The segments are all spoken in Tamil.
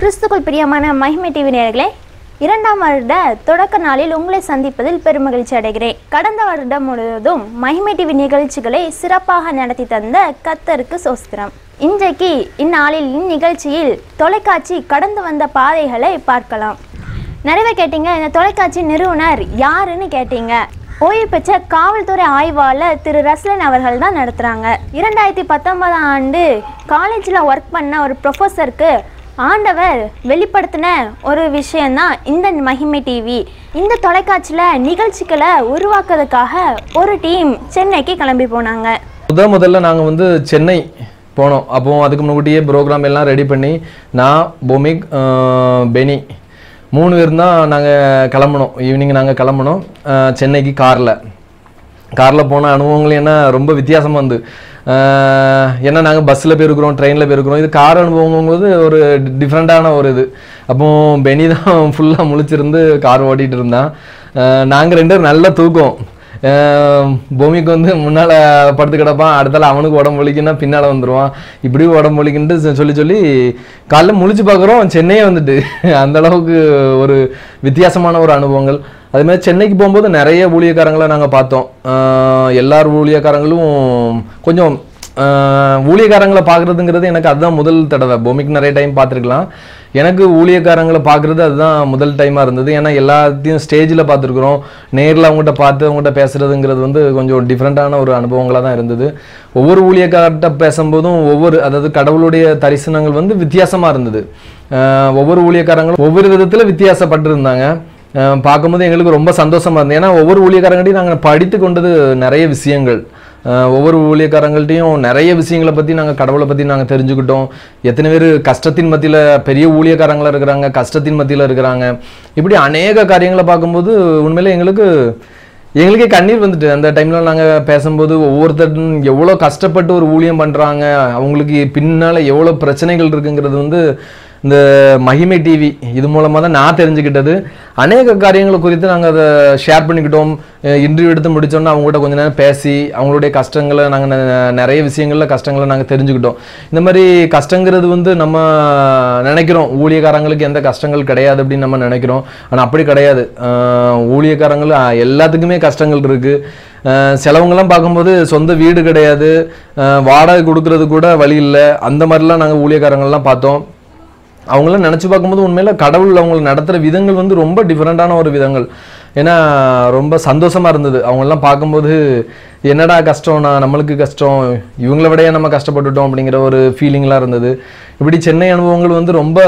கிறிஸ்துக்குள் பிரியமான மகிமை டிவி நேயர்களே இரண்டாம் வருட தொடக்க நாளில் உங்களை சந்திப்பதில் பெருமகிழ்ச்சி அடைகிறேன் கடந்த வருடம் முழுவதும் மகிமை டிவி நிகழ்ச்சிகளை சிறப்பாக நடத்தி தந்த கத்தருக்கு சோஸ்திரம் இன்றைக்கு இந்நாளில் இந்நிகழ்ச்சியில் தொலைக்காட்சி கடந்து வந்த பாதைகளை பார்க்கலாம் நிறைய கேட்டீங்க இந்த தொலைக்காட்சி நிறுவனர் யாருன்னு கேட்டீங்க ஓய்வு பெற்ற காவல்துறை ஆய்வாளர் திரு ரஸ்லன் அவர்கள் தான் நடத்துகிறாங்க இரண்டாயிரத்தி பத்தொன்பதாம் ஆண்டு காலேஜில் ஒர்க் பண்ண ஒரு ப்ரொஃபஸருக்கு ஆண்டவர் வெளிப்படுத்தின ஒரு விஷயந்தான் இந்த மகிமை டிவி இந்த தொலைக்காட்சியில் நிகழ்ச்சிகளை உருவாக்குறதுக்காக ஒரு டீம் சென்னைக்கு கிளம்பி போனாங்க முத முதல்ல நாங்கள் வந்து சென்னை போனோம் அப்போ அதுக்கு முன்னாடியே ப்ரோக்ராம் எல்லாம் ரெடி பண்ணி நான் பொமிக் ஆஹ், பெனி மூணு பேர் தான் நாங்கள் கிளம்புனோம் ஈவினிங் நாங்கள் கிளம்புனோம் ஆஹ், சென்னைக்கு காரில் காரில் போன அனுபவங்கள் என்ன ரொம்ப வித்தியாசமாக வந்து ஏன்னா நாங்கள் பஸ்ஸில் போயிருக்கிறோம் ட்ரெயினில் போயிருக்கிறோம் இது கார் அனுபவங்கும்போது ஒரு டிஃப்ரெண்ட்டான ஒரு இது அப்போ பெனி தான் ஃபுல்லாக முழிச்சிருந்து கார் ஓட்டிகிட்டு இருந்தான் நாங்கள் ரெண்டு பேரும் நல்ல தூக்கம் ஆஹ் பூமிக்கு வந்து முன்னால் படுத்து கிடப்பான் அடுத்தால அவனுக்கு உடம்பு வலிக்குன்னா பின்னால் வந்துடுவான் இப்படி உடம்பு வலிக்குன்ட்டு சொ- சொல்லி சொல்லி காலைல முழிச்சு பார்க்குறோம் சென்னையே வந்துட்டு அந்த அளவுக்கு ஒரு வித்தியாசமான ஒரு அனுபவங்கள் அதே மாதிரி சென்னைக்கு போகும்போது நிறைய ஊழியக்காரங்களை நாங்கள் பார்த்தோம் ஆஹ் எல்லார் ஊழியக்காரங்களும் கொஞ்சம் ஆஹ் ஊழியக்காரங்களை பார்க்குறதுங்கிறது எனக்கு அதுதான் முதல் தடவை பொம்மைக்கு நிறைய டைம் பார்த்துருக்கலாம் எனக்கு ஊழியக்காரங்களை பார்க்குறது அதுதான் முதல் டைமாக இருந்தது ஏன்னா எல்லாத்தையும் ஸ்டேஜில் பார்த்துருக்குறோம் நேரில் அவங்ககிட்ட பார்த்து அவங்ககிட்ட பேசுகிறதுங்கிறது வந்து கொஞ்சம் டிஃப்ரெண்ட்டான ஒரு அனுபவங்களாக தான் இருந்தது ஒவ்வொரு ஊழியக்கார்ட்ட பேசும்போதும் ஒவ்வொரு அதாவது கடவுளுடைய தரிசனங்கள் வந்து வித்தியாசமாக இருந்தது ஆஹ் ஒவ்வொரு ஊழியக்காரங்களும் ஒவ்வொரு விதத்தில் வித்தியாசப்பட்டிருந்தாங்க அஹ் பார்க்கும்போது எங்களுக்கு ரொம்ப சந்தோஷமா இருந்தது ஏன்னா ஒவ்வொரு ஊழியக்காரங்கள்ட்டையும் நாங்கள் படித்து கொண்டது நிறைய விஷயங்கள் அஹ் ஒவ்வொரு ஊழியக்காரங்கள்ட்டையும் நிறைய விஷயங்களை பற்றி நாங்கள் கடவுளை பற்றி நாங்கள் தெரிஞ்சுக்கிட்டோம் எத்தனை பேர் கஷ்டத்தின் மத்தியில் பெரிய ஊழியக்காரங்களா இருக்கிறாங்க கஷ்டத்தின் மத்தியில் இருக்கிறாங்க இப்படி அநேக காரியங்களை பார்க்கும்போது உண்மையிலே எங்களுக்கு எங்களுக்கே கண்ணீர் வந்துட்டு அந்த டைமில் நாங்கள் பேசும்போது ஒவ்வொருத்தரும் எவ்வளோ கஷ்டப்பட்டு ஒரு ஊழியம் பண்ணுறாங்க அவங்களுக்கு பின்னால் எவ்வளோ பிரச்சனைகள் இருக்குங்கிறது வந்து இந்த மகிமை டிவி இது மூலமாக தான் நான் தெரிஞ்சுக்கிட்டது அநேக காரியங்களை குறித்து நாங்கள் அதை ஷேர் பண்ணிக்கிட்டோம் இன்டர்வியூ எடுத்து முடிச்சோன்னா அவங்ககிட்ட கொஞ்ச நேரம் பேசி அவங்களுடைய கஷ்டங்களை நாங்கள் நிறைய விஷயங்களில் கஷ்டங்களை நாங்கள் தெரிஞ்சுக்கிட்டோம் இந்த மாதிரி கஷ்டங்கிறது வந்து நம்ம நினைக்கிறோம் ஊழியக்காரங்களுக்கு எந்த கஷ்டங்கள் கிடையாது அப்படின்னு நம்ம நினைக்கிறோம் ஆனால் அப்படி கிடையாது ஆஹ் ஊழியக்காரங்கள் ஆஹ் எல்லாத்துக்குமே கஷ்டங்கள் இருக்குது சிலவங்கெல்லாம் பார்க்கும்போது சொந்த வீடு கிடையாது ஆஹ் வாடகை கொடுக்கறது கூட வழி இல்லை அந்த மாதிரிலாம் நாங்கள் ஊழியக்காரங்கள்லாம் பார்த்தோம் அவங்களாம் நினச்சி பார்க்கும்போது உண்மையில கடவுள் அவங்களை நடத்துகிற விதங்கள் வந்து ரொம்ப டிஃப்ரெண்ட்டான ஒரு விதங்கள் ஏன்னா ரொம்ப சந்தோஷமா இருந்தது அவங்களெல்லாம் பார்க்கும்போது என்னடா கஷ்டம்னா நம்மளுக்கு கஷ்டம் இவங்கள விடையே நம்ம கஷ்டப்பட்டுட்டோம் அப்படிங்கிற ஒரு ஃபீலிங்லாம் இருந்தது இப்படி சென்னை அனுபவங்கள் வந்து ரொம்ப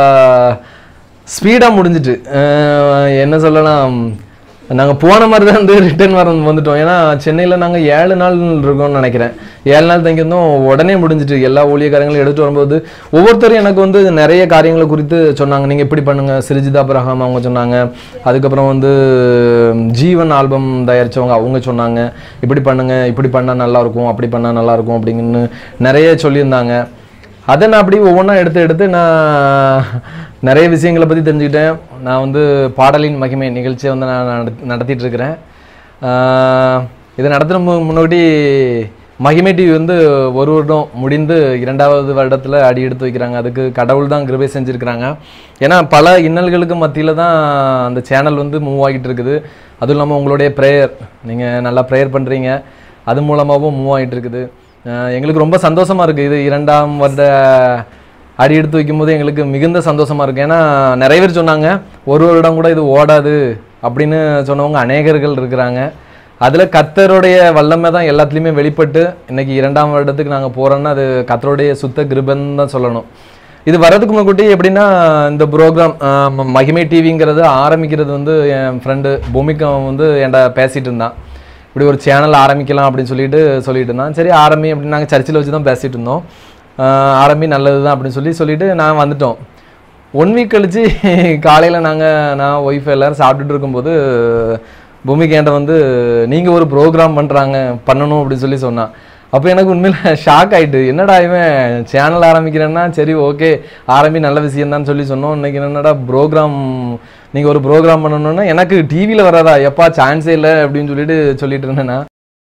ஸ்பீடாக முடிஞ்சிட்டு அஹ் என்ன சொல்லலாம் நாங்கள் போன மாதிரி தான் வந்து ரிட்டர்ன் வர வந்துட்டோம் ஏன்னா சென்னையில் நாங்கள் ஏழு நாள் இருக்கோம்னு நினைக்கிறேன் ஏழு நாள் தங்கியிருந்தோம் உடனே முடிஞ்சிட்டு எல்லா ஊழியக்காரங்களும் எடுத்துட்டு வரும்போது ஒவ்வொருத்தரும் எனக்கு வந்து நிறைய காரியங்களை குறித்து சொன்னாங்க நீங்கள் இப்படி பண்ணுங்க சிரிஜிதா அப்ரஹாம் அவங்க சொன்னாங்க அதுக்கப்புறம் வந்து ஜீவன் ஆல்பம் தயாரிச்சவங்க அவங்க சொன்னாங்க இப்படி பண்ணுங்க இப்படி பண்ணால் நல்லா இருக்கும் அப்படி பண்ணால் நல்லா இருக்கும் அப்படிங்கன்னு நிறைய சொல்லியிருந்தாங்க அதை நான் அப்படி ஒவ்வொன்றா எடுத்து எடுத்து நான் நிறைய விஷயங்களை பற்றி தெரிஞ்சுக்கிட்டேன் நான் வந்து பாடலின் மகிமை நிகழ்ச்சியை வந்து நான் நடத்- நடத்திட்டு இருக்கிறேன் ஆஹ் இதை நடத்துகிற மு முன்னாடி மகிமை டிவி வந்து ஒரு வருடம் முடிந்து இரண்டாவது வருடத்தில் அடி எடுத்து வைக்கிறாங்க அதுக்கு கடவுள் தான் கிருபை செஞ்சுருக்கிறாங்க ஏன்னா பல இன்னல்களுக்கு மத்தியில் தான் அந்த சேனல் வந்து மூவ் ஆகிட்டு இருக்குது அதுவும் இல்லாமல் உங்களுடைய ப்ரேயர் நீங்கள் நல்லா ப்ரேயர் பண்ணுறீங்க அது மூலமாகவும் மூவ் ஆகிட்டு இருக்குது அஹ் எங்களுக்கு ரொம்ப சந்தோஷமா இருக்கு இது இரண்டாம் வருட அடி எடுத்து வைக்கும்போது எங்களுக்கு மிகுந்த சந்தோஷமா இருக்கு ஏன்னா நிறைய பேர் சொன்னாங்க ஒரு வருடம் கூட இது ஓடாது அப்படின்னு சொன்னவங்க அநேகர்கள் இருக்கிறாங்க அதுல கத்தருடைய வல்லமை தான் எல்லாத்துலேயுமே வெளிப்பட்டு இன்னைக்கு இரண்டாம் வருடத்துக்கு நாங்க போறோம்னா அது கத்தருடைய சுத்த கிருபன்னு தான் சொல்லணும் இது வர்றதுக்கு முன்னாடி எப்படின்னா இந்த ப்ரோக்ராம் மகிமை டிவிங்கிறது ஆரம்பிக்கிறது வந்து என் ஃப்ரெண்டு பூமிகா வந்து என்கிட்ட பேசிட்டு இருந்தான் இப்படி ஒரு சேனல் ஆரம்பிக்கலாம் அப்படின்னு சொல்லிட்டு சொல்லிட்டு இருந்தான் சரி ஆரம்பி அப்படின்னு நாங்கள் சர்ச்சில் வச்சு தான் பேசிட்டு இருந்தோம் ஆஹ் ஆரம்பி நல்லது தான் அப்படின்னு சொல்லி சொல்லிட்டு நான் வந்துட்டோம் ஒன் வீக் கழிச்சு காலையில் நாங்கள் நான் ஒய்ஃப் எல்லாரும் சாப்பிட்டுட்டு இருக்கும்போது பூமிகேண்ட வந்து நீங்கள் ஒரு ப்ரோக்ராம் பண்ணுறாங்க பண்ணணும் அப்படின்னு சொல்லி சொன்னான் அப்போ எனக்கு உண்மையில் ஷாக் ஆயிட்டு என்னடா இவன் சேனல் ஆரம்பிக்கிறேன்னா சரி ஓகே ஆரம்பி நல்ல விஷயம் தான் சொல்லி சொன்னோம் இன்னைக்கு என்னடா ப்ரோக்ராம் நீங்கள் ஒரு ப்ரோக்ராம் பண்ணணும்னா எனக்கு டிவியில் வராதா எப்பா சான்ஸே இல்லை அப்படின்னு சொல்லிட்டு சொல்லிட்டு இருந்தேன்னா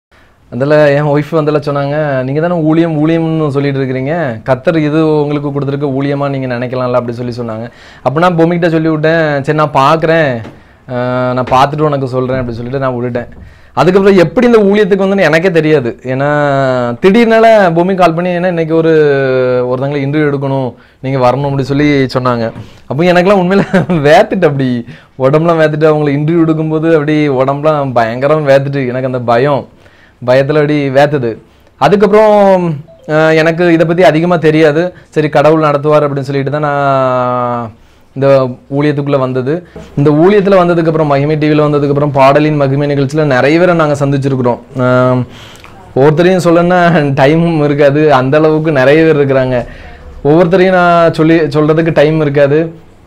அதில் என் ஒய்ஃப் வந்தெல்லாம் சொன்னாங்க நீங்கள் தானே ஊழியம் ஊழியம்னு சொல்லிட்டு இருக்கிறீங்க கத்தர் இது உங்களுக்கு கொடுத்துருக்க ஊழியமாக நீங்கள் நினைக்கலாம்ல அப்படி சொல்லி சொன்னாங்க அப்போ நான் பொம்மிக்கிட்ட சொல்லி விட்டேன் சரி நான் பார்க்குறேன் நான் பார்த்துட்டு உனக்கு சொல்கிறேன் அப்படி சொல்லிட்டு நான் விட்டுட்டேன் அதுக்கப்புறம் எப்படி இந்த ஊழியத்துக்கு வந்துன்னு எனக்கே தெரியாது ஏன்னா திடீர்னால பூமி கால் பண்ணி ஏன்னா இன்னைக்கு ஒரு ஒருத்தங்களை இன்டர்வியூ எடுக்கணும் நீங்கள் வரணும் அப்படி சொல்லி சொன்னாங்க அப்போ எனக்கெல்லாம் உண்மையில் வேத்துட்டு அப்படி உடம்புலாம் வேத்துட்டு அவங்களை இன்டர்வியூ எடுக்கும்போது அப்படி உடம்புலாம் பயங்கரம் வேத்துட்டு எனக்கு அந்த பயம் பயத்தில் அப்படி வேத்துது அதுக்கப்புறம் அஹ், எனக்கு இதை பற்றி அதிகமாக தெரியாது சரி கடவுள் நடத்துவார் அப்படின்னு சொல்லிட்டு தான் நான் இந்த ஊழியத்துக்குள்ளே வந்தது இந்த ஊழியத்தில் வந்ததுக்கப்புறம் மகிமை டிவியில் வந்ததுக்கப்புறம் பாடலின் மகிமை நிகழ்ச்சியில் நிறைய பேரை நாங்கள் சந்திச்சிருக்கிறோம் ஆம், ஒவ்வொருத்தரையும் சொல்லணும்னா டைமும் இருக்காது அந்த அளவுக்கு நிறைய பேர் இருக்கிறாங்க ஒவ்வொருத்தரையும் நான் சொல்லி சொல்கிறதுக்கு டைம் இருக்காது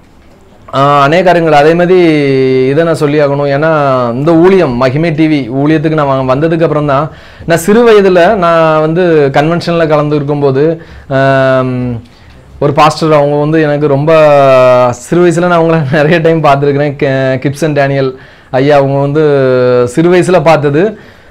ஆஹ் அநேக காரியங்கள் அதே மாதிரி இதை நான் சொல்லி ஆகணும் ஏன்னா இந்த ஊழியம் மகிமை டிவி ஊழியத்துக்கு நான் வ- வந்ததுக்கு அப்புறம் தான் நான் சிறு வயதில் நான் வந்து கன்வென்ஷனில் கலந்து இருக்கும்போது ஆம், ஒரு பாஸ்டர் அவங்க வந்து எனக்கு ரொம்ப சிறு வயசில் நான் அவங்கள நிறைய டைம் பார்த்துருக்குறேன் கிப்சன் டேனியல் ஐயா அவங்க வந்து சிறு வயசில் பார்த்தது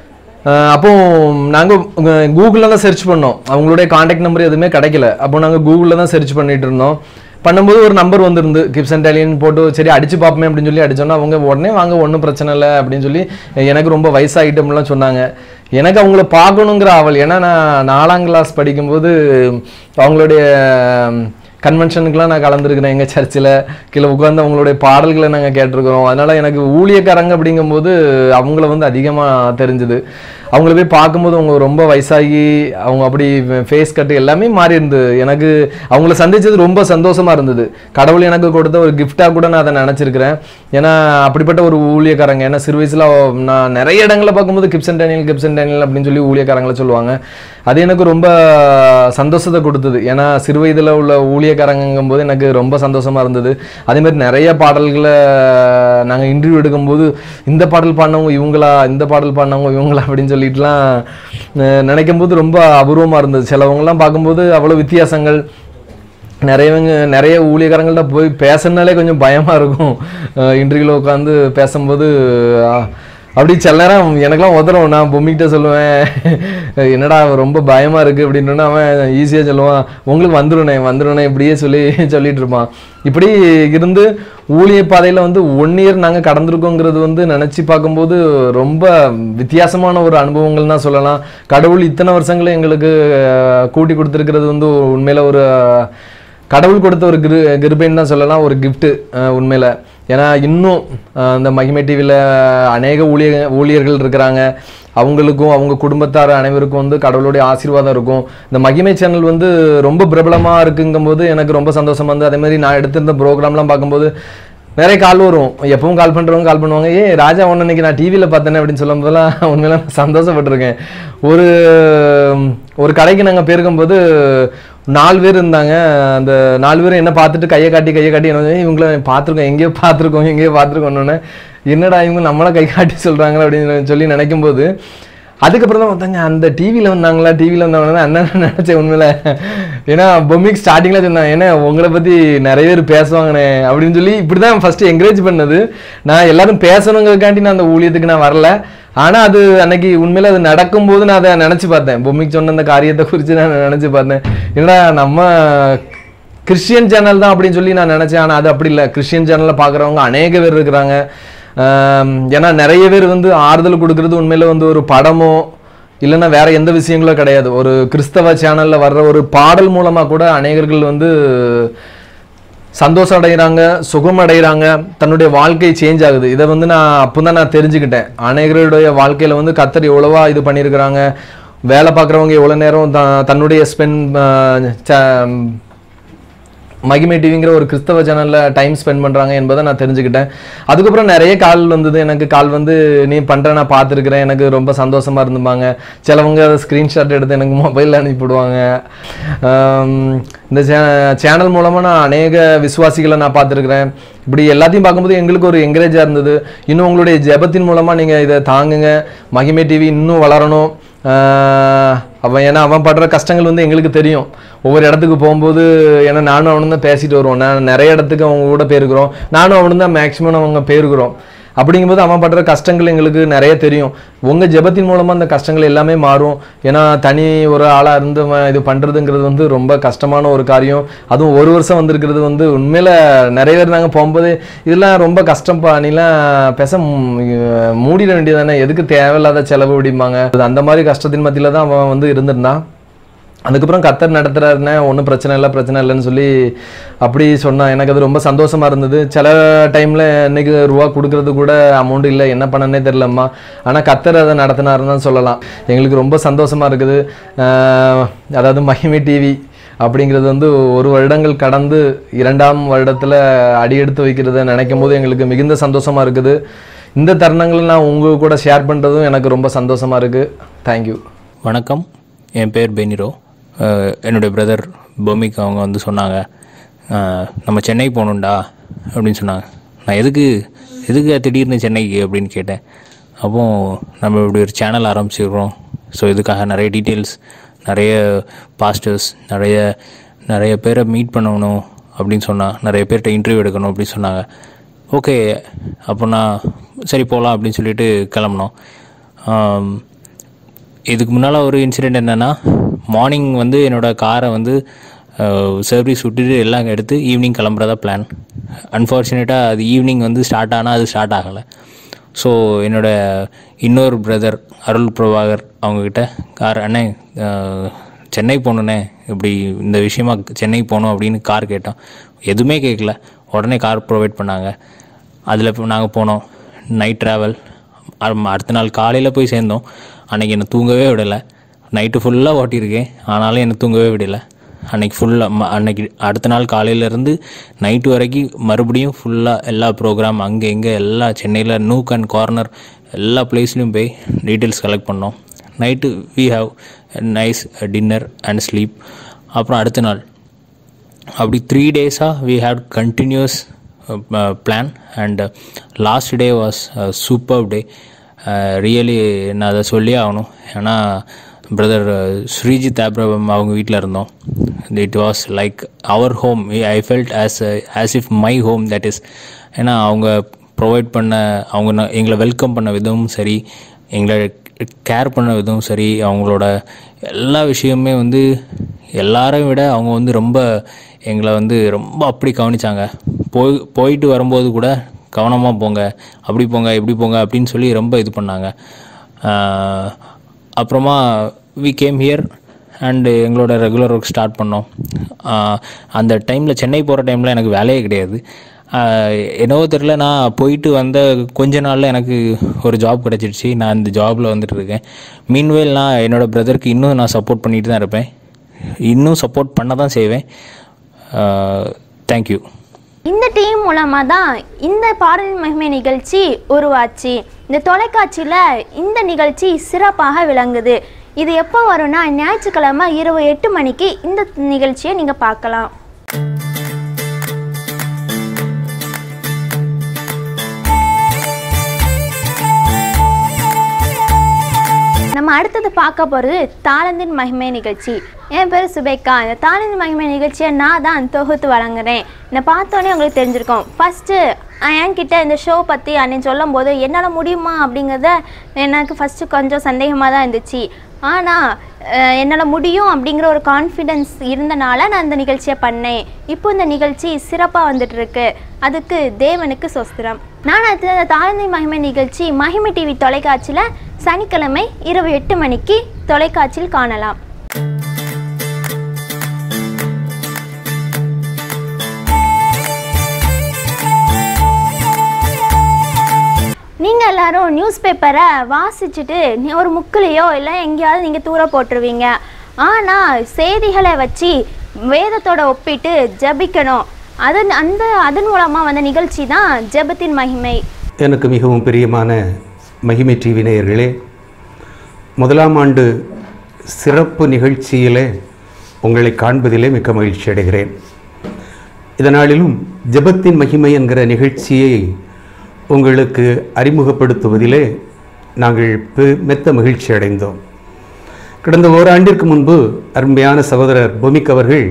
அஹ் அப்போ நாங்கள் கூகுளில் தான் சர்ச் பண்ணோம் அவங்களுடைய காண்டாக்ட் நம்பர் எதுவுமே கிடைக்கல அப்போ நாங்கள் கூகுளில் தான் சர்ச் பண்ணிட்டு இருந்தோம் பண்ணும்போது ஒரு நம்பர் வந்திருந்து கிப்சன் டேலியன் போட்டு சரி அடிச்சு பார்ப்போமே அப்படின்னு சொல்லி அடிச்சோன்னா அவங்க உடனே வாங்க ஒன்றும் பிரச்சனை இல்லை அப்படின்னு சொல்லி எனக்கு ரொம்ப வயசாகிட்டோம்லாம் சொன்னாங்க எனக்கு அவங்கள பார்க்கணுங்கிற ஆவல் ஏன்னா நான் நாலாம் கிளாஸ் படிக்கும்போது அவங்களுடைய கன்வென்ஷனுக்குலாம் நான் கலந்துருக்கிறேன் எங்கள் சர்ச்சில் கீழே உட்காந்து அவங்களுடைய பாடல்களை நாங்கள் கேட்டிருக்கிறோம் அதனால் எனக்கு ஊழியக்காரங்க அப்படிங்கும்போது அவங்கள வந்து அதிகமாக தெரிஞ்சுது அவங்கள போய் பார்க்கும்போது அவங்க ரொம்ப வயசாகி அவங்க அப்படி ஃபேஸ் கட்டு எல்லாமே மாறி இருந்தது எனக்கு அவங்கள சந்திச்சது ரொம்ப சந்தோஷமா இருந்தது கடவுள் எனக்கு கொடுத்த ஒரு கிஃப்டாக கூட நான் அதை நினச்சிருக்கிறேன் ஏன்னா அப்படிப்பட்ட ஒரு ஊழியக்காரங்க ஏன்னா சிறு வயசில் நான் நிறைய இடங்களில் பார்க்கும்போது கிப்சன் டேனியல் கிப்சன் டேனியல் அப்படின்னு சொல்லி ஊழியக்காரங்களை சொல்லுவாங்க அது எனக்கு ரொம்ப சந்தோஷத்தை கொடுத்தது ஏன்னா சிறு வயதில் உள்ள ஊழியக்காரங்கும் போது எனக்கு ரொம்ப சந்தோஷமா இருந்தது அதே மாதிரி நிறைய பாடல்களை நாங்கள் இன்டர்வியூ எடுக்கும்போது இந்த பாடல் பாடினவங்க இவங்களா இந்த பாடல் பாடினவங்க இவங்களா அப்படின்னு சொல்லிட்டுலாம் அஹ் நினைக்கும் போது ரொம்ப அபூர்வமாக இருந்தது சிலவங்கலாம் பார்க்கும்போது அவ்வளோ வித்தியாசங்கள் நிறையவங்க நிறைய ஊழியக்காரங்கள்ட்ட போய் பேசணுனாலே கொஞ்சம் பயமாக இருக்கும் இன்டர்வியூவில் உட்காந்து பேசும்போது அஹ், அப்படி சில நேரம் எனக்கெல்லாம் உதறும் நான் பொம்மிக்கிட்ட சொல்லுவேன் என்னடா ரொம்ப பயமாக இருக்குது அப்படின்னு அவன் ஈஸியாக சொல்லுவான் உங்களுக்கு வந்துருனே வந்துருனே இப்படியே சொல்லி சொல்லிட்டு இருப்பான் இப்படி இருந்து ஊழிய பாதையில் வந்து ஒன் இயர் நாங்கள் கடந்திருக்கோங்கிறது வந்து நினச்சி பார்க்கும்போது ரொம்ப வித்தியாசமான ஒரு அனுபவங்கள் தான் சொல்லலாம் கடவுள் இத்தனை வருஷங்களும் எங்களுக்கு அஹ், கூட்டி கொடுத்துருக்கிறது வந்து உண்மையில் ஒரு அஹ், கடவுள் கொடுத்த ஒரு கிரு கிருபைன்னு தான் சொல்லலாம் ஒரு கிஃப்ட்டு உண்மையில் ஏன்னா இன்னும் அஹ், இந்த மகிமை டிவியில் அநேக ஊழிய ஊழியர்கள் இருக்கிறாங்க அவங்களுக்கும் அவங்க குடும்பத்தார் அனைவருக்கும் வந்து கடவுளுடைய ஆசீர்வாதம் இருக்கும் இந்த மகிமை சேனல் வந்து ரொம்ப பிரபலமாக இருக்குங்கும்போது எனக்கு ரொம்ப சந்தோஷமா இருந்து அதே மாதிரி நான் எடுத்திருந்த ப்ரோக்ராம்லாம் பார்க்கும்போது நிறைய கால் வரும் எப்பவும் கால் பண்ணுறவங்க கால் பண்ணுவாங்க ஏ ராஜா ஒன்று இன்னைக்கு நான் டிவியில் பார்த்தேனே அப்படின்னு சொல்லும் போதெல்லாம் உண்மையில நான் சந்தோஷப்பட்டிருக்கேன் ஒரு ஒரு கடைக்கு நாங்கள் போயிருக்கும்போது நாலு பேர் இருந்தாங்க அந்த நாலு பேரும் என்ன பார்த்துட்டு கையை காட்டி கையை காட்டி என்ன "ஏய், இவங்கள பார்த்துருக்கோம் எங்கேயோ பார்த்துருக்கோம் எங்கேயோ பார்த்துருக்கோன்னு என்னடா இவங்க நம்மளை கை காட்டி சொல்கிறாங்களே அப்படின்னு சொல்லி நினைக்கும் போது அதுக்கப்புறம் தான் பார்த்தாங்க அந்த டிவியில் வந்தாங்களா டிவியில் வந்தவங்க அண்ணன் நினச்சேன் உண்மையில ஏன்னா பொம்மிக்கு ஸ்டார்டிங்கில் சொன்னாங்க ஏன்னா உங்களை பற்றி நிறைய பேர் பேசுவாங்கண்ணே அப்படின்னு சொல்லி இப்படி தான் ஃபஸ்ட்டு என்கரேஜ் பண்ணது நான் எல்லாரும் பேசணுங்கிறதுக்காண்டி நான் அந்த ஊழியத்துக்கு நான் வரல ஆனால் அது அன்னைக்கு உண்மையில அது நடக்கும்போது நான் அதை நினச்சி பார்த்தேன் பொம்மிக்கு சொன்ன அந்த காரியத்தை குறித்து நான் நினச்சி பார்த்தேன் என்னடா நம்ம கிறிஸ்டியன் சேனல் தான் அப்படின்னு சொல்லி நான் நினச்சேன் ஆனால் அது அப்படி இல்லை கிறிஸ்டியன் சேனலில் பார்க்குறவங்க அநேக பேர் இருக்கிறாங்க ஆம், ஏன்னா நிறைய பேர் வந்து ஆறுதல் கொடுக்கறது உண்மையில வந்து ஒரு படமோ இல்லைன்னா வேற எந்த விஷயங்களோ கிடையாது ஒரு கிறிஸ்தவ சேனல்ல வர்ற ஒரு பாடல் மூலமா கூட அநேகர்கள் வந்து சந்தோஷம் அடைகிறாங்க சுகம் அடைகிறாங்க தன்னுடைய வாழ்க்கை சேஞ்ச் ஆகுது இதை வந்து நான் அப்போ தான் நான் தெரிஞ்சுக்கிட்டேன் அநேகருடைய வாழ்க்கையில வந்து கத்தர் எவ்வளவா இது பண்ணியிருக்கிறாங்க வேலை பார்க்குறவங்க எவ்வளோ நேரம் த- தன்னுடைய ஸ்பெண்ட் மகிமை டிவிங்கிற ஒரு கிறிஸ்தவ சேனலில் டைம் ஸ்பெண்ட் பண்ணுறாங்க என்பதை நான் தெரிஞ்சுக்கிட்டேன் அதுக்கப்புறம் நிறைய கால் வந்தது எனக்கு கால் வந்து நீ பண்ணுற நான் பார்த்துருக்குறேன் எனக்கு ரொம்ப சந்தோஷமாக இருந்துப்பாங்க சிலவங்க அதை ஸ்க்ரீன்ஷாட் எடுத்து எனக்கு மொபைலில் அனுப்பிவிடுவாங்க ஆம், இந்த சே சேனல் மூலமாக நான் அநேக விசுவாசிகளை நான் பார்த்துருக்குறேன் இப்படி எல்லாத்தையும் பார்க்கும்போது எங்களுக்கு ஒரு என்கரேஜாக இருந்தது இன்னும் உங்களுடைய ஜெபத்தின் மூலமாக நீங்கள் இதை தாங்குங்க மகிமை டிவி இன்னும் வளரணும் ஆஹ் அவன் ஏன்னா அவன் படுற கஷ்டங்கள் வந்து எங்களுக்கு தெரியும் ஒவ்வொரு இடத்துக்கு போகும்போது ஏன்னா நானும் அவனும் தான் பேசிட்டு வருவோம் நான் நிறைய இடத்துக்கு அவங்க கூட போயிருக்கிறோம் நானும் அவனும் தான் மேக்ஸிமம் அவங்க போயிருக்கிறோம் அப்படிங்கும்போது அவன் படுற கஷ்டங்கள் எங்களுக்கு நிறைய தெரியும் உங்க ஜெபத்தின் மூலமா அந்த கஷ்டங்கள் எல்லாமே மாறும் ஏன்னா தனி ஒரு ஆளா இருந்து அவன் இது பண்றதுங்கிறது வந்து ரொம்ப கஷ்டமான ஒரு காரியம் அதுவும் ஒரு வருஷம் வந்திருக்கிறது வந்து உண்மையில நிறைய பேர் நாங்க போகும்போது இதெல்லாம் ரொம்ப கஷ்டம்ப்பா நீலாம் பெச ம், மூடிட வேண்டியதானே எதுக்கு தேவையில்லாத செலவு அப்படிம்பாங்க அது அந்த மாதிரி கஷ்டத்தின் மத்தியில தான் அவன் வந்து இருந்திருந்தான் அதுக்கப்புறம் கத்தர் நடத்துறாருன்னு ஒன்றும் பிரச்சனை இல்லை பிரச்சனை இல்லைன்னு சொல்லி அப்படி சொன்னான் எனக்கு அது ரொம்ப சந்தோஷமா இருந்தது சில டைம்ல இன்னைக்கு ரூபா கொடுக்கறது கூட அமௌண்ட் இல்லை என்ன பண்ணனே தெரியலம்மா ஆனால் கத்தர் அதை நடத்தினாருன்னு தான் சொல்லலாம் எங்களுக்கு ரொம்ப சந்தோஷமா இருக்குது ஆஹ் அதாவது மகிமை டிவி அப்படிங்கிறது வந்து ஒரு வருடங்கள் கடந்து இரண்டாம் வருடத்துல அடியெடுத்து வைக்கிறத நினைக்கும் போது எங்களுக்கு மிகுந்த சந்தோஷமா இருக்குது இந்த தருணங்களை நான் உங்க கூட ஷேர் பண்றதும் எனக்கு ரொம்ப சந்தோஷமா இருக்கு தேங்க்யூ வணக்கம் என் பேர் பெனிரோ அஹ் என்னுடைய பிரதர் பொமிக் அவங்க வந்து சொன்னாங்க அஹ் நம்ம சென்னை போகணுண்டா அப்படின்னு சொன்னாங்க நான் எதுக்கு எதுக்கு திடீர்னு சென்னைக்கு அப்படின்னு கேட்டேன் அப்போ நம்ம இப்படி ஒரு சேனல் ஆரம்பிச்சிருக்கிறோம் ஸோ இதுக்காக நிறைய டீட்டெயில்ஸ் நிறைய பாஸ்டர்ஸ் நிறைய நிறைய பேரை மீட் பண்ணணும் அப்படின்னு சொன்னான் நிறைய பேர்கிட்ட இன்டர்வியூ எடுக்கணும் அப்படின்னு சொன்னாங்க ஓகே அப்போ நான் சரி போகலாம் அப்படின்னு சொல்லிட்டு கிளம்புனோம் ஆம், இதுக்கு முன்னால் ஒரு இன்சிடெண்ட் என்னென்னா மார்னிங் வந்து என்னோடய காரை வந்து சர்வீஸ் விட்டுட்டு எல்லாம் எடுத்து ஈவினிங் கிளம்புறதா பிளான் அன்ஃபார்ச்சுனேட்டாக அது ஈவினிங் வந்து ஸ்டார்ட் ஆனால் அது ஸ்டார்ட் ஆகலை ஸோ என்னோட இன்னொரு பிரதர் அருள் பிரபாகர் அவங்கக்கிட்ட கார் அண்ணே அஹ், சென்னை போகணுண்ணே இப்படி இந்த விஷயமா சென்னை போகணும் அப்படின்னு கார் கேட்டோம் எதுவுமே கேட்கல உடனே கார் ப்ரொவைட் பண்ணாங்க அதில் இப்போ நாங்கள் போனோம் நைட் ட்ராவல் அடுத்த நாள் காலையில் போய் சேர்ந்தோம் அன்னைக்கு என்னை தூங்கவே விடலை நைட்டு ஃபுல்லாக ஓட்டியிருக்கேன் ஆனாலும் என்னை தூங்கவே விடலை அன்னைக்கு ஃபுல்லாக அன்னைக்கு அடுத்த நாள் காலையிலேருந்து நைட்டு வரைக்கும் மறுபடியும் ஃபுல்லாக எல்லா ப்ரோக்ராம் அங்கே இங்கே எல்லா சென்னையில் நூக் அண்ட் கார்னர் எல்லா பிளேஸ்லையும் போய் டீட்டெயில்ஸ் கலெக்ட் பண்ணோம் night we have nice dinner and sleep அப்புறம் அடுத்த நாள் அப்படி த்ரீ டேஸாக we had continues plan and last day was super day really நான் அதை சொல்லி ஆகணும் ஏன்னா பிரதர் ஸ்ரீஜித் ஆப்ரபம் அவங்க வீட்டில் இருந்தோம் it was like our home I felt as as if my home that is ஏன்னா அவங்க ப்ரொவைட் பண்ண அவங்க ந- எங்களை வெல்கம் பண்ண விதமும் சரி எங்களை கேர் பண்ண விதமும் சரி அவங்களோட எல்லா விஷயமுமே வந்து எல்லாரையும் விட அவங்க வந்து ரொம்ப எங்களை வந்து ரொம்ப அப்படி கவனிச்சாங்க போய் போயிட்டு வரும்போது கூட கவனமாக போங்க அப்படி போங்க இப்படி போங்க அப்படின்னு சொல்லி ரொம்ப இது பண்ணாங்க ஆஹ் அப்புறமா வி கேம் ஹியர் அண்டு எங்களோட ரெகுலர் ஒர்க் ஸ்டார்ட் பண்ணோம் ஆஹ் அந்த டைமில் சென்னை போகிற டைமில் எனக்கு வேலையே கிடையாது ஆஹ் என்னவோ தெரில நான் போயிட்டு வந்த கொஞ்ச நாளில் எனக்கு ஒரு ஜாப் கிடச்சிடுச்சு நான் இந்த ஜாபில் வந்துட்டு இருக்கேன் மீன்வேல் நான் என்னோடய பிரதருக்கு இன்னும் நான் சப்போர்ட் பண்ணிட்டு தான் இருப்பேன் இன்னும் சப்போர்ட் பண்ண தான் செய்வேன் தேங்க்யூ இந்த டீம் மூலமாக தான் இந்த பாடலின் மகிமை நிகழ்ச்சி உருவாச்சு இந்த தொலைக்காட்சியில் இந்த நிகழ்ச்சி சிறப்பாக விளங்குது இது எப்போ வரும்னா ஞாயிற்றுக்கிழமை இரவு எட்டு மணிக்கு இந்த நிகழ்ச்சியை நீங்கள் பார்க்கலாம் நம்ம அடுத்தது பார்க்க போகிறது தாளந்தின் மகிமை நிகழ்ச்சி என் பேர் சுபேக்கா இந்த தாளந்தின் மகிமை நிகழ்ச்சியை நான் தான் தொகுத்து வழங்குறேன் என்னை பார்த்தோன்னே உங்களுக்கு தெரிஞ்சிருக்கும் ஃபஸ்ட்டு என்கிட்ட இந்த ஷோ பற்றி அன்னைக்கு சொல்லும் போது என்னால் முடியுமா அப்படிங்கிறத எனக்கு ஃபஸ்ட்டு கொஞ்சம் சந்தேகமாக தான் இருந்துச்சு ஆனால் என்னால் முடியும் அப்படிங்கிற ஒரு கான்ஃபிடென்ஸ் இருந்தனால நான் இந்த நிகழ்ச்சியை பண்ணேன் இப்போ இந்த நிகழ்ச்சி சிறப்பாக வந்துட்டு இருக்கு அதுக்கு தேவனுக்கு சொஸ்திரம் நான் அடுத்த தாழ்ந்தை மகிமை நிகழ்ச்சி மகிமை டிவி தொலைக்காட்சியில் சனிக்கிழமை இரவு எட்டு மணிக்கு தொலைக்காட்சியில் காணலாம் நீங்கள் எல்லாரும் நியூஸ் பேப்பரை வாசிச்சுட்டு நீ ஒரு முக்கிலையோ இல்லை எங்கேயாவது நீங்கள் தூர போட்டுருவீங்க ஆனால் செய்திகளை வச்சு வேதத்தோட ஒப்பிட்டு ஜெபிக்கணும் அதன் அந்த அதன் மூலமாக வந்த நிகழ்ச்சி தான் ஜெபத்தின் மகிமை எனக்கு மிகவும் பிரியமான மகிமை டிவி நேயர்களே முதலாம் ஆண்டு சிறப்பு நிகழ்ச்சியிலே உங்களை காண்பதிலே மிக்க மகிழ்ச்சி அடைகிறேன் இதனாலிலும் ஜெபத்தின் மகிமை என்கிற நிகழ்ச்சியை உங்களுக்கு அறிமுகப்படுத்துவதிலே நாங்கள் பெ- மெத்த மகிழ்ச்சி அடைந்தோம் கடந்த ஓராண்டிற்கு முன்பு அருமையான சகோதரர் பொமிக் அவர்கள்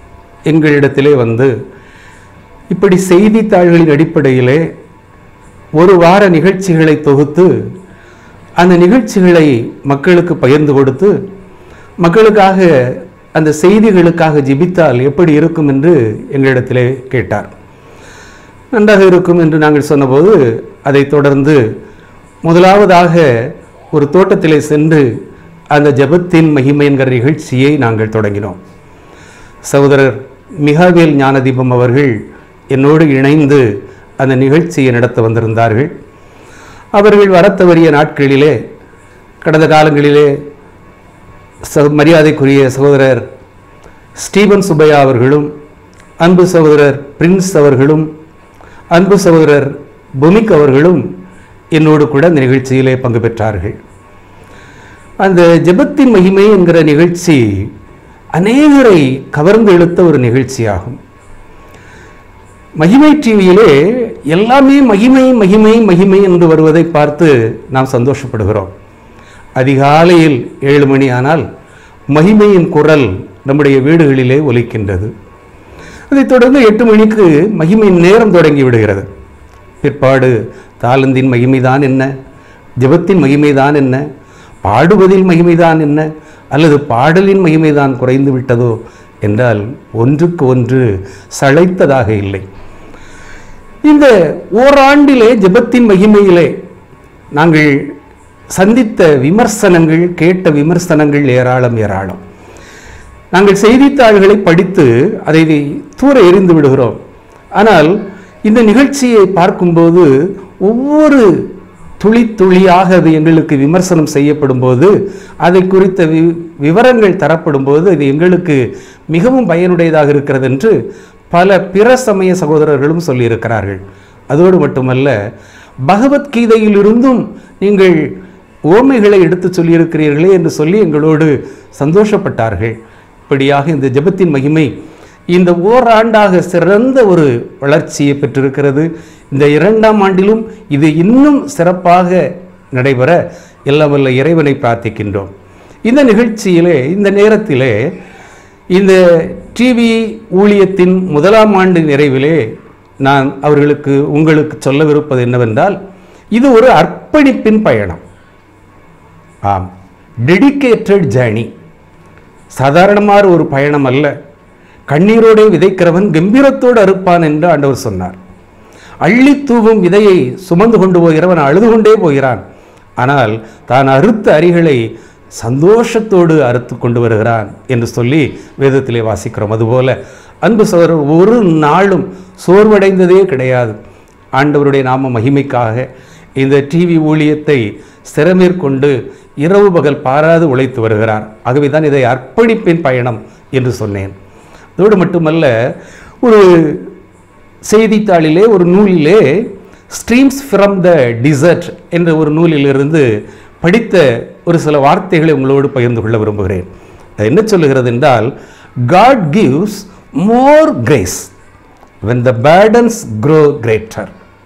எங்களிடத்திலே வந்து இப்படி செய்தித்தாள்களின் அடிப்படையிலே ஒரு வார நிகழ்ச்சிகளை தொகுத்து அந்த நிகழ்ச்சிகளை மக்களுக்கு பகிர்ந்து கொடுத்து மக்களுக்காக அந்த செய்திகளுக்காக ஜெபித்தால் எப்படி இருக்கும் என்று எங்களிடத்திலே கேட்டார் நன்றாக இருக்கும் என்று நாங்கள் சொன்னபோது அதைத் தொடர்ந்து முதலாவதாக ஒரு தோட்டத்திலே சென்று அந்த ஜெபத்தின் மகிமை என்கிற நிகழ்ச்சியை நாங்கள் தொடங்கினோம் சகோதரர் மிகாவேல் ஞானதீபம் அவர்கள் என்னோடு இணைந்து அந்த நிகழ்ச்சியை நடத்த வந்திருந்தார்கள் அவர்கள் வரத் தவறிய நாட்களிலே கடந்த காலங்களிலே ச மரியாதைக்குரிய சகோதரர் ஸ்டீபன் சுப்பையா அவர்களும் அன்பு சகோதரர் பிரின்ஸ் அவர்களும் அன்பு சகோதரர் புமிக் அவர்களும் என்னோடு கூட அந்த நிகழ்ச்சியிலே பங்கு பெற்றார்கள் அந்த ஜெபத்தின் மகிமை என்கிற நிகழ்ச்சி அநேகரை கவர்ந்து இழுத்த ஒரு நிகழ்ச்சியாகும் மகிமை டிவியிலே எல்லாமே மகிமை மகிமை மகிமை என்று வருவதை பார்த்து நாம் சந்தோஷப்படுகிறோம் அதிகாலையில் ஏழு மணி ஆனால் மகிமையின் குரல் நம்முடைய வீடுகளிலே ஒலிக்கின்றது அதைத் தொடர்ந்து எட்டு மணிக்கு மகிமையின் நேரம் தொடங்கி விடுகிறது பிற்பாடு தாளந்தின் மகிமைதான் என்ன ஜெபத்தின் மகிமைதான் என்ன பாடுவதில் மகிமைதான் என்ன அல்லது பாடலின் மகிமைதான் குறைந்து விட்டதோ என்றால் ஒன்றுக்கு ஒன்று சளைத்ததாக இல்லை இந்த ஓராண்டிலே ஜெபத்தின் மகிமையிலே நாங்கள் சந்தித்த விமர்சனங்கள் கேட்ட விமர்சனங்கள் ஏராளம் ஏராளம் நாங்கள் செய்தித்தாள்களை படித்து அதை தூர எறிந்து விடுகிறோம் ஆனால் இந்த நிகழ்ச்சியை பார்க்கும்போது ஒவ்வொரு துளி துளியாக அது எங்களுக்கு விமர்சனம் செய்யப்படும் போது அதை குறித்த வி விவரங்கள் தரப்படும் போது அது எங்களுக்கு மிகவும் பயனுடையதாக இருக்கிறது என்று பல பிற சமய சகோதரர்களும் சொல்லியிருக்கிறார்கள் அதோடு மட்டுமல்ல பகவத்கீதையிலிருந்தும் நீங்கள் ஓமைகளை எடுத்து சொல்லியிருக்கிறீர்களே என்று சொல்லி எங்களோடு சந்தோஷப்பட்டார்கள் இப்படியாக இந்த ஜெபத்தின் மகிமை இந்த ஓராண்டாக சிறந்த ஒரு வளர்ச்சியை பெற்றிருக்கிறது இந்த இரண்டாம் ஆண்டிலும் இது இன்னும் சிறப்பாக நடைபெற எல்லாம் வல்ல இறைவனை பிரார்த்திக்கின்றோம் இந்த நிகழ்ச்சியிலே இந்த நேரத்திலே இந்த டிவி ஊழியத்தின் முதலாம் ஆண்டு நிறைவிலே நான் அவர்களுக்கு உங்களுக்கு சொல்லவிருப்பது என்னவென்றால் இது ஒரு அர்ப்பணிப்பின் பயணம் ஆம் டெடிகேட்டட் ஜேர்னி சாதாரணமான ஒரு பயணம் அல்ல கண்ணீரோடே விதைக்கிறவன் கம்பீரத்தோடு அறுப்பான் என்று ஆண்டவர் சொன்னார் அள்ளி தூவும் விதையை சுமந்து கொண்டு போகிறவன் அழுது கொண்டே போகிறான் ஆனால் தான் அறுத்த அரிகளை சந்தோஷத்தோடு அறுத்து கொண்டு வருகிறான் என்று சொல்லி வேதத்திலே வாசிக்கிறோம் அதுபோல அன்பு சோதரர் ஒரு நாளும் சோர்வடைந்ததே கிடையாது ஆண்டவருடைய நாம மகிமைக்காக இந்த டிவி ஊழியத்தை சிறமேற்கொண்டு இரவு பகல் பாராது உழைத்து வருகிறார் ஆகவே தான் இதை அர்ப்பணிப்பின் பயணம் என்று சொன்னேன் அதோடு மட்டுமல்ல ஒரு செய்தித்தாளிலே ஒரு நூலிலே ஸ்ட்ரீம்ஸ் ஃப்ரம் த டிசர்ட் என்ற ஒரு நூலிலிருந்து படித்த ஒரு சில வார்த்தைகளை உங்களோடு பகிர்ந்து கொள்ள விரும்புகிறேன் அது என்ன சொல்லுகிறது என்றால் God gives more grace when the burdens grow greater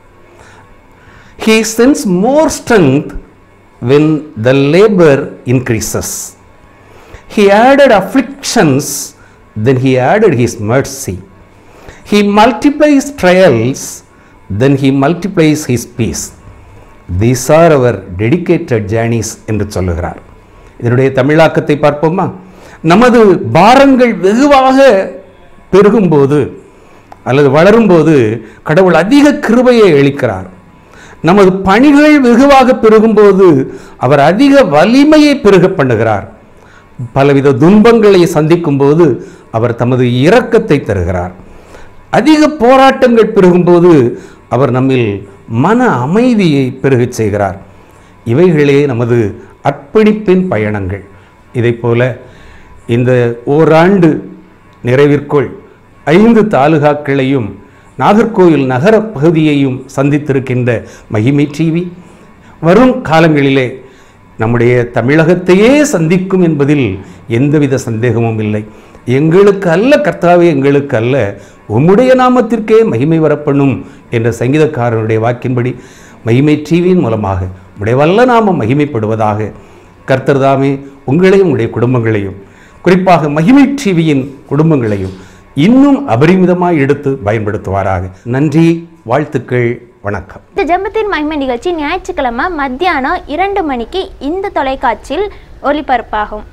he sends more strength when the labor increases he added afflictions then he added his mercy he multiplies trials then he multiplies his peace these are our dedicated journeys என்று சொல்லுகிறார் இதனுடைய தமிழாக்கத்தை பார்ப்போமா நமது பாரங்கள் வெகுவாக பெருகும்போது அல்லது வளரும்போது கடவுள் அதிக கிருபையை அளிக்கிறார் நமது பணிகள் வெகுவாக பெருகும்போது அவர் அதிக வலிமையை பெருக பண்ணுகிறார் பலவித துன்பங்களை சந்திக்கும் போது அவர் தமது இரக்கத்தை தருகிறார் அதிக போராட்டங்கள் பெருகும்போது அவர் நம்மில் மன அமைதியை பெருகச் செய்கிறார் இவைகளே நமது அர்ப்பணிப்பின் பயணங்கள் இதைப் போல இந்த ஓராண்டு நிறைவிற்குள் ஐந்து தாலுகாக்களையும் நாகர்கோயில் நகர பகுதியையும் சந்தித்திருக்கின்ற மகிமை டிவி வரும் காலங்களிலே நம்முடைய தமிழகத்தையே சந்திக்கும் என்பதில் எந்தவித சந்தேகமும் இல்லை எங்களுக்கு அல்ல கர்த்தாவே எங்களுக்கு அல்ல உம்முடைய நாமத்திற்கே மகிமை வரப்பண்ணும் என்ற சங்கீதக்காரனுடைய வாக்கின்படி மகிமை டிவியின் மூலமாக உடைய வல்ல நாமம் மகிமைப்படுவதாக கர்த்தர் தாமே உங்களையும் உங்களுடைய குடும்பங்களையும் குறிப்பாக மகிமை டிவியின் குடும்பங்களையும் இன்னும் அபரிமிதமாய் எடுத்து பயன்படுத்துவாராக நன்றி வாழ்த்துக்கள் வணக்கம் இந்த ஜெபத்தின் மகிமை நிகழ்ச்சி ஞாயிற்றுக்கிழமை மத்தியானம் இரண்டு மணிக்கு இந்த தொலைக்காட்சியில் ஒளிபரப்பாகும்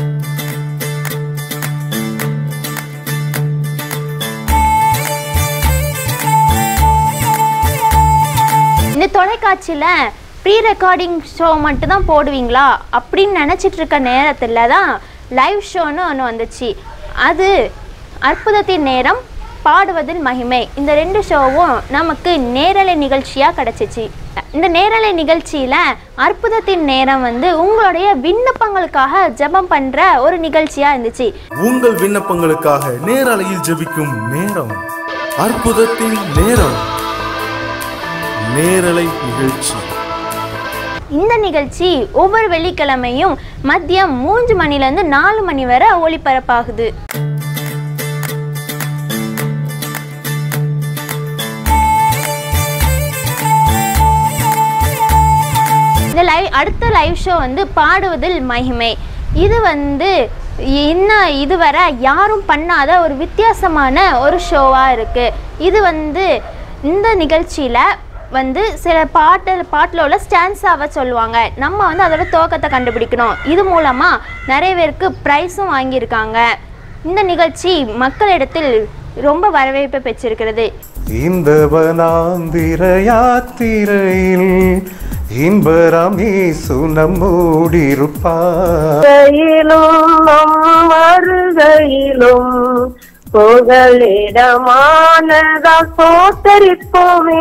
இந்த தொலைக்காட்சியில் ப்ரீ ரெக்கார்டிங் ஷோ மட்டும்தான் போடுவீங்களா அப்படின்னு நினச்சிட்டு இருக்க நேரத்தில் தான் லைவ் ஷோன்னு ஒன்று வந்துச்சு அது அற்புதத்தின் நேரம் பாடுவதில் மகிமை இந்த ரெண்டு ஷோவும் நமக்கு நேரலை நிகழ்ச்சியாக கிடச்சிச்சு இந்த நேரலை நிகழ்ச்சியில் அற்புதத்தின் நேரம் வந்து உங்களுடைய விண்ணப்பங்களுக்காக ஜெபம் பண்ணுற ஒரு நிகழ்ச்சியாக இருந்துச்சு உங்கள் விண்ணப்பங்களுக்காக நேரலையில் ஜெபிக்கும் நேரம் அற்புதத்தின் நேரம் நேரலை நிகழ்ச்சி இந்த நிகழ்ச்சி ஒவ்வொரு வெள்ளிக்கிழமையும் மதியம் மூன்று மணிலேருந்து நாலு மணி வரை ஒளிபரப்பாகுது இந்த லைவ் அடுத்த லைவ் ஷோ வந்து பாடுவதில் மகிமை இது வந்து இன்னும் இதுவரை யாரும் பண்ணாத ஒரு வித்தியாசமான ஒரு ஷோவாக இருக்குது இது வந்து இந்த நிகழ்ச்சியில் வந்து சில பாட்டு பாட்டில் உள்ள ஸ்டான்ஸாவை சொல்லுவாங்க நம்ம வந்து அதோட துவக்கத்தை கண்டுபிடிக்கணும் இது மூலமாக நிறைய பேருக்கு ப்ரைஸும் வாங்கியிருக்காங்க இந்த நிகழ்ச்சி மக்களிடத்தில் ரொம்ப வரவேற்பை பெற்றிருக்கிறது இந்த வனாந்திர யாத்திரையில் இன்பராமே சுனமூடிருப்பார் வருகையிலும் நம் வருகையிலும் புகலிடமானதா சோத்தரிப்போமே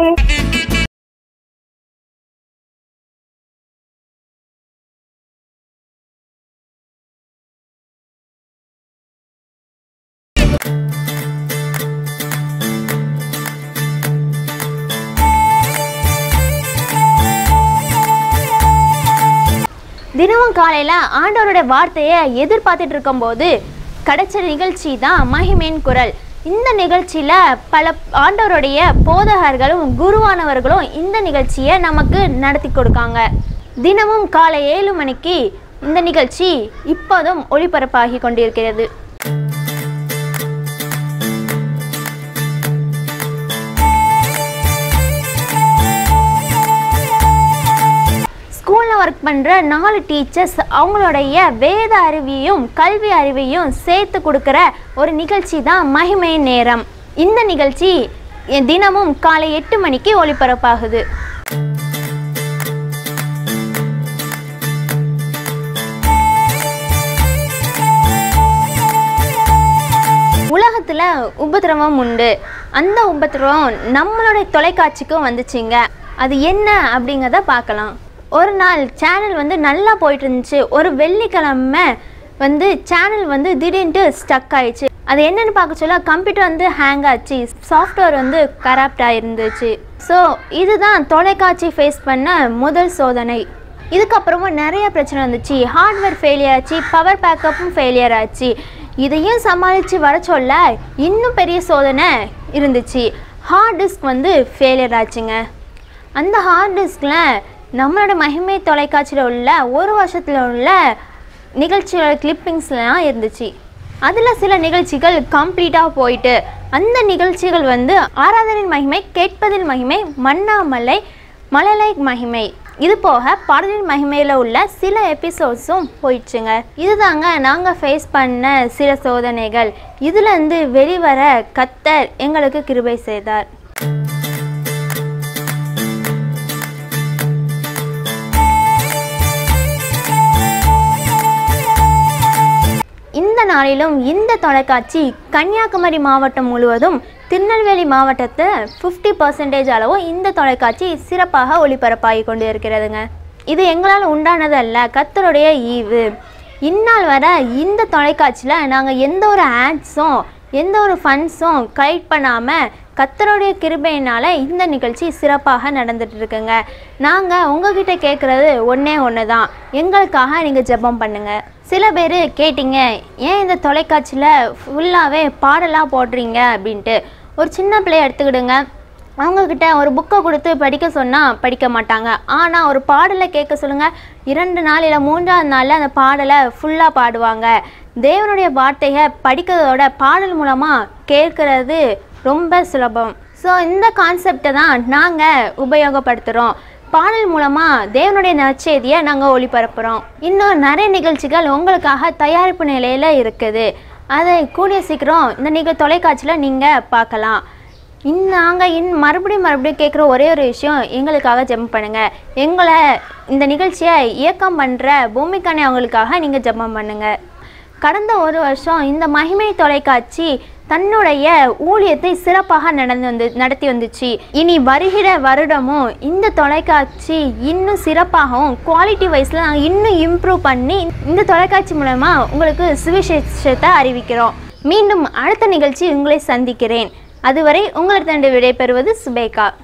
தினமும் காலையில் ஆண்டவருடைய வார்த்தையை எதிர்பார்த்துட்டு இருக்கும்போது கிடைச்ச நிகழ்ச்சி தான் மகிமேன் குரல் இந்த நிகழ்ச்சியில் பல ஆண்டவருடைய போதகர்களும் குருவானவர்களும் இந்த நிகழ்ச்சியை நமக்கு நடத்தி கொடுக்காங்க தினமும் காலை ஏழு மணிக்கு இந்த நிகழ்ச்சி இப்போதும் ஒளிபரப்பாகி கொண்டிருக்கிறது ஸ்கூலில் ஒர்க் பண்ணுற நாலு டீச்சர்ஸ் அவங்களுடைய வேத அறிவையும் கல்வி அறிவையும் சேர்த்து கொடுக்குற ஒரு நிகழ்ச்சி தான் மகிமை நேரம் இந்த நிகழ்ச்சி எ- தினமும் காலை எட்டு மணிக்கு ஒளிபரப்பாகுது உலகத்தில் உபத்திரவம் உண்டு அந்த உபத்திரவம் நம்மளுடைய தொலைக்காட்சிக்கும் வந்துச்சுங்க அது என்ன அப்படிங்கிறத பார்க்கலாம் ஒரு நாள் சேனல் வந்து நல்லா போயிட்டு இருந்துச்சு ஒரு வெள்ளிக்கிழமை வந்து சேனல் வந்து திடீர்னு ஸ்டக் ஆயிடுச்சு அது என்னன்னு பார்க்க சொல்ல கம்ப்யூட்டர் வந்து ஹேங் ஆச்சு சாஃப்ட்வேர் வந்து கரப்ட் ஆயிருந்துச்சு ஸோ இதுதான் தொலைக்காட்சி ஃபேஸ் பண்ண முதல் சோதனை இதுக்கப்புறமும் நிறைய பிரச்சனை வந்துச்சு ஹார்ட்வேர் ஃபெயிலியர் ஆச்சு பவர் பேக்கப்பும் ஃபெயிலியர் ஆச்சு இதையும் சமாளித்து வர சொல்ல இன்னும் பெரிய சோதனை இருந்துச்சு ஹார்ட் டிஸ்க் வந்து ஃபெயிலியர் ஆச்சுங்க அந்த ஹார்ட் டிஸ்கில் நம்மளோட மகிமை தொலைக்காட்சியில் உள்ள ஒரு வருஷத்தில் உள்ள நிகழ்ச்சியோட கிளிப்பிங்ஸ்லாம் இருந்துச்சு அதில் சில நிகழ்ச்சிகள் கம்ப்ளீட்டாக போயிட்டு அந்த நிகழ்ச்சிகள் வந்து ஆராதனின் மகிமை கேட்பதில் மகிமை மண்ணாமலை மழலை மகிமை இது போக பாடலின் மகிமையில் உள்ள சில எபிசோட்ஸும் போயிடுச்சுங்க இதுதாங்க நாங்கள் ஃபேஸ் பண்ண சில சோதனைகள் இதுலேருந்து வெளிவர கத்தர் எங்களுக்கு கிருபை செய்தார் இந்த நாளிலும் இந்த தொலைக்காட்சி கன்னியாகுமரி மாவட்டம் முழுவதும் திருநெல்வேலி மாவட்டத்தில் ஃபிஃப்டி பர்சன்டேஜ் அளவு இந்த தொலைக்காட்சி சிறப்பாக ஒளிபரப்பாகி கொண்டு இருக்கிறதுங்க இது எங்களால் உண்டானது அல்ல கத்தருடைய ஈவு இந்நாள் வர இந்த தொலைக்காட்சியில் நாங்கள் எந்த ஒரு ஆட்ஸும் எந்த ஒரு ஃபண்ட்ஸும் கலெக்ட் பண்ணாமல் கத்தருடைய கிருபையினால் இந்த நிகழ்ச்சி சிறப்பாக நடந்துட்டு இருக்குங்க நாங்கள் உங்ககிட்ட கேட்குறது ஒன்றே ஒன்று தான் எங்களுக்காக நீங்கள் ஜெபம் பண்ணுங்கள் சில பேர் கேட்டிங்க ஏன் இந்த தொலைக்காட்சியில் ஃபுல்லாகவே பாடலாக போடுறீங்க அப்படின்ட்டு ஒரு சின்ன பிள்ளைய எடுத்துக்கிடுங்க அவங்கக்கிட்ட ஒரு புக்கை கொடுத்து படிக்க சொன்னால் படிக்க மாட்டாங்க ஆனால் ஒரு பாடலை கேட்க சொல்லுங்கள் இரண்டு நாள் இல்லை மூன்றாவது நாளில் அந்த பாடலை ஃபுல்லாக பாடுவாங்க தேவனுடைய வார்த்தையை படிக்கிறதோட பாடல் மூலமாக கேட்குறது ரொம்ப சுலபம் ஸோ இந்த கான்செப்டை தான் நாங்கள் உபயோகப்படுத்துகிறோம் பாடல் மூலமாக தேவனுடைய நற்செய்தியை நாங்கள் ஒளிபரப்புகிறோம் இன்னும் நிறைய நிகழ்ச்சிகள் உங்களுக்காக தயாரிப்பு நிலையில் இருக்குது அதை கூடிய சீக்கிரம் இந்த நிக தொலைக்காட்சியில் நீங்கள் பார்க்கலாம் இன் நாங்கள் இன் மறுபடியும் மறுபடியும் கேட்குற ஒரே ஒரு விஷயம் எங்களுக்காக ஜெபம் பண்ணுங்கள் எங்களை இந்த நிகழ்ச்சியை இயக்கம் பண்ணுற பூமிக்கானே அவங்களுக்காக நீங்கள் ஜெபம் பண்ணுங்கள் கடந்த ஒரு வருஷம் இந்த மகிமை தொலைக்காட்சி தன்னுடைய ஊழியத்தை சிறப்பாக நடந்து வந்து நடத்தி வந்துச்சு இனி வருகிற வருடமும் இந்த தொலைக்காட்சி இன்னும் சிறப்பாகவும் குவாலிட்டி வைஸில் நாங்கள் இன்னும் இம்ப்ரூவ் பண்ணி இந்த தொலைக்காட்சி மூலமா உங்களுக்கு சுவிசேஷத்தை அறிவிக்கிறோம் மீண்டும் அடுத்த நிகழ்ச்சி உங்களை சந்திக்கிறேன் அதுவரை உங்களிடம் விடைபெறுவது சுபேகா